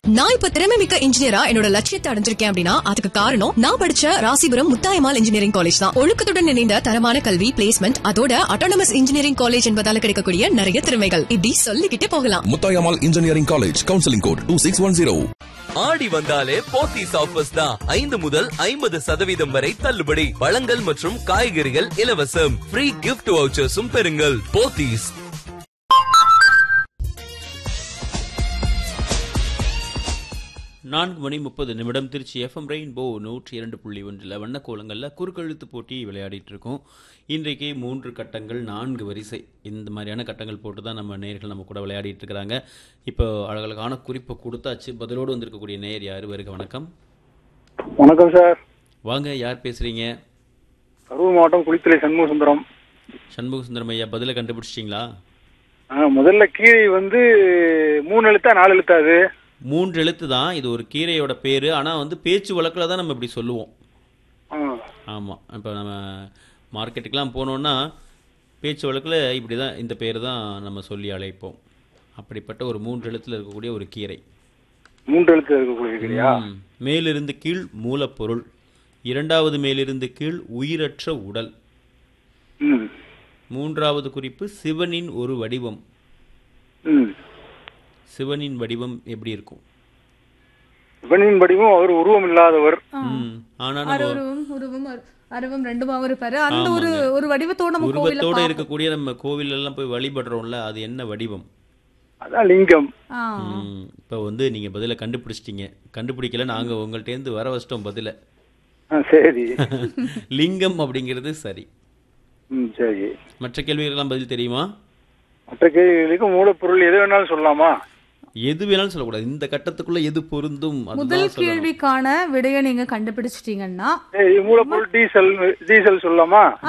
நான் இப்ப திறமை மிக்க இன்ஜினியரா என்னோட லட்சியத்தை அடைஞ்சிருக்கேன் அப்படின்னா அதுக்கு காரணம் நான் படிச்ச ராசிபுரம் முத்தாயமால் இன்ஜினியரிங் காலேஜ் தான் ஒழுக்கத்துடன் இணைந்த தரமான கல்வி பிளேஸ்மெண்ட் அதோட அட்டானமஸ் இன்ஜினியரிங் காலேஜ் என்பதால கிடைக்கக்கூடிய நிறைய திறமைகள் இப்படி சொல்லிக்கிட்டே போகலாம் Muthayammal engineering college counselling code two six one zero ஆடி வந்தாலே போத்தீஸ் ஆஃபர்ஸ் தான் ஐந்து முதல் ஐம்பது சதவீதம் வரை தள்ளுபடி பழங்கள் மற்றும் காய்கறிகள் இலவசம் ஃப்ரீ கிஃப்ட் வவுச்சர்ஸும் பெறுங்கள் போத்தீஸ் நான்கு மணி முப்பது நிமிடம் திருச்சி எஃப்எம் ரெயின்போ நூற்றி இரண்டு புள்ளி ஒன்றில் வண்ணக்கோலங்களில் குறுக்கெழுத்து போட்டி விளையாடிட்டு இருக்கோம் இன்றைக்கு மூன்று கட்டங்கள் நான்கு வரிசை இந்த மாதிரியான கட்டங்கள் போட்டு தான் நம்ம நேர்கள் நம்ம கூட விளையாடிட்டு இருக்கிறாங்க இப்போ அழகழகான குறிப்பை கொடுத்தாச்சு பதிலோடு வந்திருக்கக்கூடிய நேர் யார் வருக வணக்கம் வணக்கம் சார் வாங்க யார் பேசுறீங்க கரூர் மாவட்டம் குளித்தலை சண்முக சுந்தரம் சண்முக சுந்தரம் ஐயா பதிலை கண்டுபிடிச்சிட்டிங்களா ஆ, முதல்ல கீழே வந்து மூணு எழுத்தா நாலு எழுத்தா அது மூன்று எழுத்து தான் இது ஒரு கீரையோட பேர் ஆனால் வந்து பேச்சு வழக்கில் தான் நம்ம இப்படி சொல்லுவோம் ஆ, ஆமாம் இப்போ நம்ம மார்க்கெட்டுக்கெலாம் போனோன்னா பேச்சு வழக்கில் இப்படி தான் இந்த பேர் தான் நம்ம சொல்லி அழைப்போம் அப்படிப்பட்ட ஒரு மூன்று எழுத்தில் இருக்கக்கூடிய ஒரு கீரை மூன்று எழுத்து இருக்கக்கூடிய இல்லையா ம். மேலிருந்து கீழ் மூலப்பொருள் இரண்டாவது மேலிருந்து கீழ் உயிரற்ற உடல் ம் மூன்றாவது குறிப்பு சிவனின் ஒரு வடிவம் ம் சிவனின் வடிவம் எப்படி இருக்கும் இவனின் படிவும் அவர் உருவம் இல்லாதவர் ம். ஆனா நம்ம அருவம் உருவம் அரு- அருவம் ரெண்டுமாவும் இருப்பாரு அந்த ஒரு ஒரு வடிவத்தோட நம்ம கோவில்ல உருவத்தோட பார்ப்போம். இருக்கக்கூடிய நம்ம கோவில் எல்லாம் போய் வழிபடுறோம்ல அது என்ன வடிவம் அதான் லிங்கம் ஆ. ம், இப்போ வந்து நீங்கள் பதிலை கண்டுபிடிச்சிட்டீங்க கண்டுபிடிக்கல நாங்கள் உங்கள்கிட்டேருந்து வர வச்சிட்டோம் பதிலை ஆ, சரி லிங்கம் அப்படிங்கிறது சரி ம் சரி மற்ற கேள்விகளுக்கெல்லாம் பதில் தெரியுமா மற்ற கேள்விகளுக்கு மூலப்பொருள் எது வேணாலும் சொல்லலாமா எது வேணாலும் சொல்லக்கூடாது இந்த கட்டத்துக்குள்ள எது பொருந்தும் முதல் அதுதான் சொல்லணும் கேள்விக்கான விடையை நீங்க கண்டுபிடிச்சிட்டீங்கன்னா சரி மூலப்பொருள் டீசல் டீசல் சொல்லலாமா